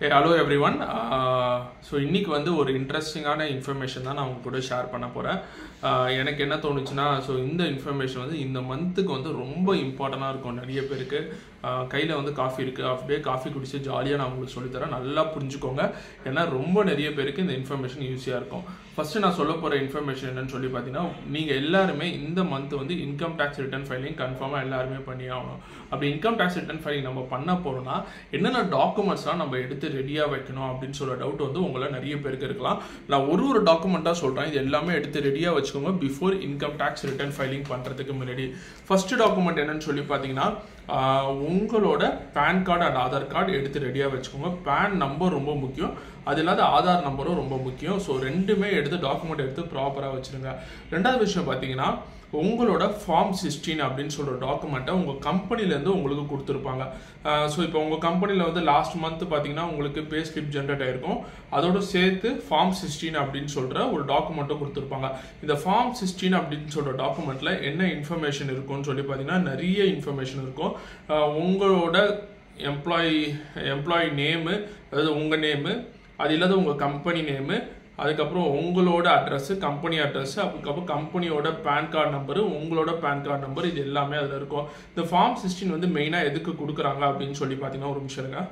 hello every one so இன்னைக்கு வந்து ஒரு இன்ட்ரெஸ்டிங்கான இன்ஃபர்மேஷன் தான் நான் உங்க கூட ஷேர் பண்ண போகிறேன் எனக்கு என்ன தோணுச்சுன்னா ஸோ இந்த இன்ஃபர்மேஷன் வந்து இந்த மந்த்துக்கு வந்து ரொம்ப இம்பார்ட்டண்ட்டாக இருக்கும் நிறைய பேருக்கு கையில் வந்து காஃபி இருக்குது அப்படியே காஃபி குடிச்சு ஜாலியாக நான் உங்களுக்கு சொல்லித்தரேன் நல்லா புரிஞ்சுக்கோங்க ஏன்னா ரொம்ப நிறைய பேருக்கு இந்த இன்ஃபர்மேஷன் ஈஸியாக இருக்கும் ஃபஸ்ட்டு நான் சொல்ல போகிற இன்ஃபர்மேஷன் என்னன்னு சொல்லி பார்த்தீங்கன்னா நீங்கள் எல்லாருமே இந்த மந்த் வந்து இன்கம் டேக்ஸ் ரிட்டர்ன் ஃபைலிங் கன்ஃபார்மாக எல்லாருமே பண்ணி ஆகணும் அப்படி இன்கம் டேக்ஸ் ரிட்டர்ன் ஃபைலிங் நம்ம பண்ண போகிறோம்னா என்னென்ன டாக்குமெண்ட்ஸ்லாம் நம்ம எடுத்து ரெடியாக வைக்கணும் அப்படின்னு சொல்ல டவுட் வந்து உங்களை நிறைய பேருக்கு இருக்கலாம் நான் ஒரு ஒரு டாக்குமெண்ட்டாக சொல்கிறேன் இது எல்லாமே எடுத்து ரெடியாக வச்சுக்கோங்க before income tax return filing பண்ணுறதுக்கு முன்னாடி ஃபர்ஸ்ட் டாக்குமெண்ட் என்னன்னு சொல்லி பார்த்தீங்கன்னா உங்களோட PAN card and Aadhaar card எடுத்து ரெடியாக வச்சுக்கோங்க பேன் நம்பர் ரொம்ப முக்கியம் அது இல்லாத ஆதார் நம்பரும் ரொம்ப முக்கியம் ஸோ ரெண்டுமே எடுத்து டாக்குமெண்ட் எடுத்து ப்ராப்பராக வச்சுருங்க ரெண்டாவது விஷயம் பார்த்தீங்கன்னா உங்களோட ஃபார்ம் சிக்ஸ்டீன் அப்படின்னு சொல்கிற டாக்குமெண்ட்டை உங்கள் கம்பெனிலேருந்து உங்களுக்கு கொடுத்துருப்பாங்க ஸோ இப்போ உங்கள் கம்பெனியில் வந்து லாஸ்ட் மந்த் பார்த்தீங்கன்னா உங்களுக்கு பே ஸ்லிப் ஜென்ரேட் ஆயிருக்கும் அதோட சேர்த்து ஃபார்ம் சிக்ஸ்டீன் அப்படின்னு சொல்கிற ஒரு டாக்குமெண்ட்டும் கொடுத்துருப்பாங்க இந்த ஃபார்ம் சிக்ஸ்டீன் அப்படின்னு சொல்கிற டாக்குமெண்ட்டில் என்ன இன்ஃபர்மேஷன் இருக்கும்னு சொல்லி பார்த்தீங்கன்னா நிறைய இன்ஃபர்மேஷன் இருக்கும் உங்களோட எம்ப்ளாயி எம்ப்ளாயி நேமு அதாவது உங்கள் நேமு அது இல்லாத உங்கள் கம்பெனி நேமு அதுக்கப்புறம் உங்களோட அட்ரஸ் கம்பெனி அட்ரஸ் அதுக்கப்புறம் கம்பெனியோட பேன் கார்டு நம்பரு உங்களோட பேன் கார்டு நம்பர் இது எல்லாமே அதில் இருக்கும் இந்த ஃபார்ம் சிக்ஸ்டீன் வந்து மெயினாக எதுக்கு கொடுக்குறாங்க அப்படின்னு சொல்லி பார்த்தீங்கன்னா ஒரு நிமிஷம் இருங்க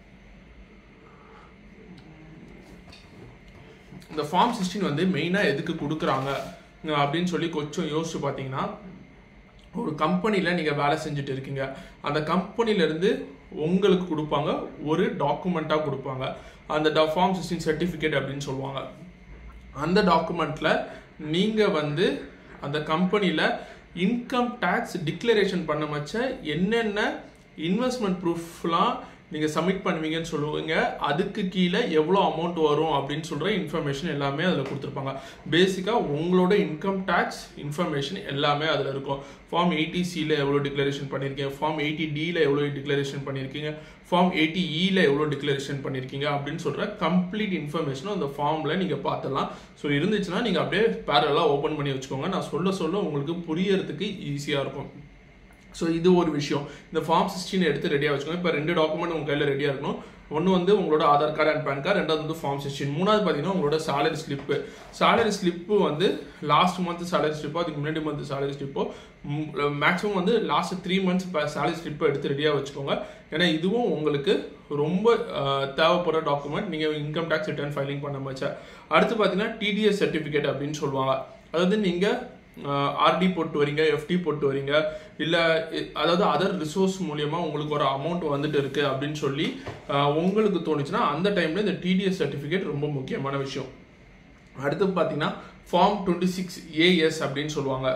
இந்த ஃபார்ம் சிக்ஸ்டீன் வந்து மெயினாக எதுக்கு கொடுக்குறாங்க அப்படின்னு சொல்லி கொஞ்சம் யோசிச்சு பார்த்தீங்கன்னா ஒரு கம்பெனியில் நீங்கள் வேலை செஞ்சுட்டு இருக்கீங்க அந்த கம்பெனிலேருந்து உங்களுக்கு கொடுப்பாங்க ஒரு டாக்குமெண்ட்டாக கொடுப்பாங்க அந்த ஃபார்ம் சிக்ஸ்டீன் சர்டிஃபிகேட் அப்படின்னு சொல்லுவாங்க அந்த டாக்குமெண்ட்டில் நீங்கள் வந்து அந்த கம்பெனியில் இன்கம் டேக்ஸ் டிக்ளரேஷன் பண்ண வச்ச என்னென்ன இன்வெஸ்ட்மெண்ட் ப்ரூஃப்லாம் நீங்கள் சப்மிட் பண்ணுவீங்கன்னு சொல்லுவீங்க அதுக்கு கீழே எவ்வளோ அமௌண்ட் வரும் அப்படின்னு சொல்கிற இன்ஃபர்மேஷன் எல்லாமே அதில் கொடுத்துருப்பாங்க பேசிக்காக உங்களோட இன்கம் டேக்ஸ் இன்ஃபர்மேஷன் எல்லாமே அதில் இருக்கும் ஃபார்ம் எயிட்டி சியில் எவ்வளோ டிக்ளரேஷன் பண்ணியிருக்கீங்க ஃபார்ம் எயிட்டி டியில் எவ்வளோ டிக்ளரேஷன் பண்ணியிருக்கீங்க ஃபார்ம் எயிட்டி இயில் எவ்வளோ டிக்ளரேஷன் பண்ணியிருக்கீங்க அப்படின்னு சொல்கிற கம்ப்ளீட் இன்ஃபர்மேஷனும் அந்த ஃபார்மில் நீங்கள் பார்த்துடலாம் ஸோ இருந்துச்சுன்னா நீங்கள் அப்படியே பேரலாக ஓப்பன் பண்ணி வச்சுக்கோங்க நான் சொல்ல சொல்ல உங்களுக்கு புரியறதுக்கு ஈஸியாக இருக்கும் ஸோ இது ஒரு விஷயம் இந்த ஃபார்ம் சிக்ஸ்டீன் எடுத்து ரெடியாக வச்சுக்கோங்க இப்போ ரெண்டு டாக்குமெண்ட் உங்கள் கையில் ரெடியாக இருக்கணும் ஒன்று வந்து உங்களோட Aadhaar card and PAN card ரெண்டாவது வந்து ஃபார்ம் சிக்ஸ்டீன் மூணாவது பார்த்தீங்கன்னா உங்களோட சேலரி ஸ்லிப்பு சேலரி ஸ்லிப்பு வந்து லாஸ்ட் மந்த் சேலரி ஸ்லிப்போ அதுக்கு முன்னாடி மந்த் சேலரி ஸ்லிப்போ மேக்ஸிமம் வந்து லாஸ்ட் த்ரீ மந்த்ஸ் இப்போ சேலரி ஸ்லிப்பை எடுத்து ரெடியாக வச்சுக்கோங்க ஏன்னா இதுவும் உங்களுக்கு ரொம்ப தேவைப்படுற டாக்குமெண்ட் நீங்கள் இன்கம் டேக்ஸ் ரிட்டர்ன் ஃபைலிங் பண்ண வச்ச அடுத்து பார்த்தீங்கன்னா டிடிஎஸ் சர்டிஃபிகேட் அப்படின்னு சொல்லுவாங்க அதாவது நீங்கள் ஆர்டி போட்டு வரீங்க எஃப்டி போட்டு வரீங்க இல்லை அதாவது அதர் ரிசோர்ஸ் மூலியமா உங்களுக்கு ஒரு அமௌண்ட் வந்துட்டு இருக்கு அப்படின்னு சொல்லி உங்களுக்கு தோணுச்சுன்னா அந்த டைம்ல இந்த டிடிஎஸ் சர்டிஃபிகேட் ரொம்ப முக்கியமான விஷயம் அடுத்து பார்த்தீங்கன்னா ஃபார்ம் டுவெண்ட்டி சிக்ஸ் ஏஎஸ் அப்படின்னு சொல்லுவாங்க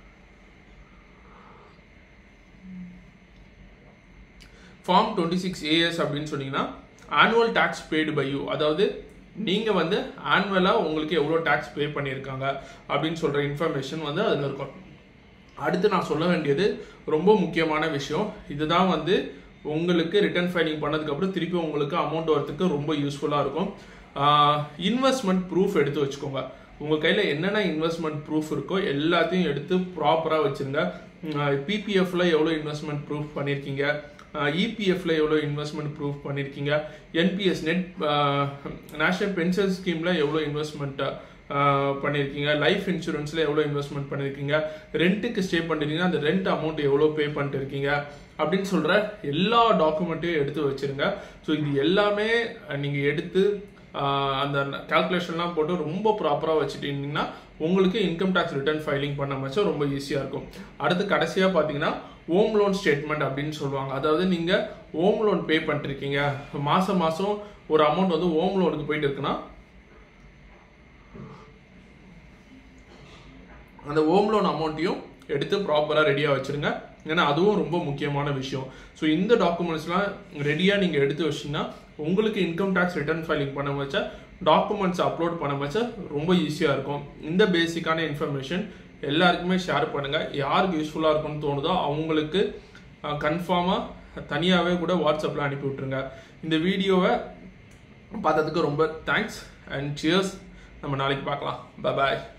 ஃபார்ம் டுவெண்ட்டி சிக்ஸ் ஏஎஸ் அப்படின்னு சொன்னீங்கன்னா annual tax paid by you அதாவது நீங்கள் வந்து ஆனுவலாக உங்களுக்கு எவ்வளோ டேக்ஸ் பே பண்ணியிருக்காங்க அப்படின்னு சொல்கிற இன்ஃபர்மேஷன் வந்து அதில் இருக்கும் அடுத்து நான் சொல்ல வேண்டியது ரொம்ப முக்கியமான விஷயம் இதுதான் வந்து உங்களுக்கு ரிட்டர்ன் ஃபைலிங் பண்ணதுக்கப்புறம் திருப்பி உங்களுக்கு அமௌண்ட் வரதுக்கு ரொம்ப யூஸ்ஃபுல்லாக இருக்கும் இன்வெஸ்ட்மெண்ட் ப்ரூஃப் எடுத்து வச்சுக்கோங்க உங்கள் கையில் என்னென்ன இன்வெஸ்ட்மெண்ட் ப்ரூஃப் இருக்கோ எல்லாத்தையும் எடுத்து ப்ராப்பராக வச்சுருங்க பிபிஎஃப்ல எவ்வளோ இன்வெஸ்ட்மெண்ட் ப்ரூஃப் பண்ணியிருக்கீங்க இபிஎஃப்ல எவ்வளோ இன்வெஸ்ட்மெண்ட் ப்ரூஃப் பண்ணியிருக்கீங்க என்பிஎஸ் நெட் நேஷனல் பென்ஷன் ஸ்கீம்ல எவ்வளோ இன்வெஸ்ட்மெண்ட் பண்ணியிருக்கீங்க லைஃப் இன்சூரன்ஸில் எவ்வளோ இன்வெஸ்ட்மெண்ட் பண்ணியிருக்கீங்க ரெண்ட்டுக்கு ஸ்டே பண்ணிருக்கீங்க அந்த ரெண்ட் அமௌண்ட் எவ்வளோ பே பண்ணிட்டு இருக்கீங்க அப்படின்னு சொல்கிற எல்லா டாக்குமெண்ட்டையும் எடுத்து வச்சுருங்க ஸோ இது எல்லாமே நீங்கள் எடுத்து அந்த கால்குலேஷன்லாம் போட்டு ரொம்ப ப்ராப்பராக வச்சுட்டீங்கன்னா உங்களுக்கு இன்கம் டேக்ஸ் ரிட்டர்ன் ஃபைலிங் பண்ண வச்சா ரொம்ப ஈஸியாக இருக்கும் அடுத்து கடைசியாக பார்த்தீங்கன்னா ஹோம் லோன் ஸ்டேட்மெண்ட் அப்படின்னு சொல்லுவாங்க அதாவது நீங்கள் ஹோம் லோன் பே பண்ணிருக்கீங்க மாதம் மாதம் ஒரு அமௌண்ட் வந்து ஹோம் லோனுக்கு போயிட்டு இருக்குன்னா அந்த ஹோம் லோன் அமௌண்ட்டையும் எடுத்து ப்ராப்பராக ரெடியாக வச்சுருங்க ஏன்னா அதுவும் ரொம்ப முக்கியமான விஷயம் ஸோ இந்த டாக்குமெண்ட்ஸ்லாம் ரெடியாக நீங்கள் எடுத்து வச்சிங்கன்னா உங்களுக்கு இன்கம் டேக்ஸ் ரிட்டர்ன் ஃபைலிங் பண்ண வச்சா டாக்குமெண்ட்ஸ் அப்லோட் பண்ண வச்சா ரொம்ப ஈஸியாக இருக்கும் இந்த பேசிக்கான இன்ஃபர்மேஷன் எல்லாருக்குமே ஷேர் பண்ணுங்கள் யாருக்கு யூஸ்ஃபுல்லாக இருக்கும்னு தோணுதோ அவங்களுக்கு கன்ஃபார்மாக தனியாகவே கூட வாட்ஸ்அப்பில் அனுப்பி விட்ருங்க இந்த வீடியோவை பார்த்ததுக்கு ரொம்ப தேங்க்ஸ் அண்ட் சியர்ஸ் நம்ம நாளைக்கு பார்க்கலாம் பாய்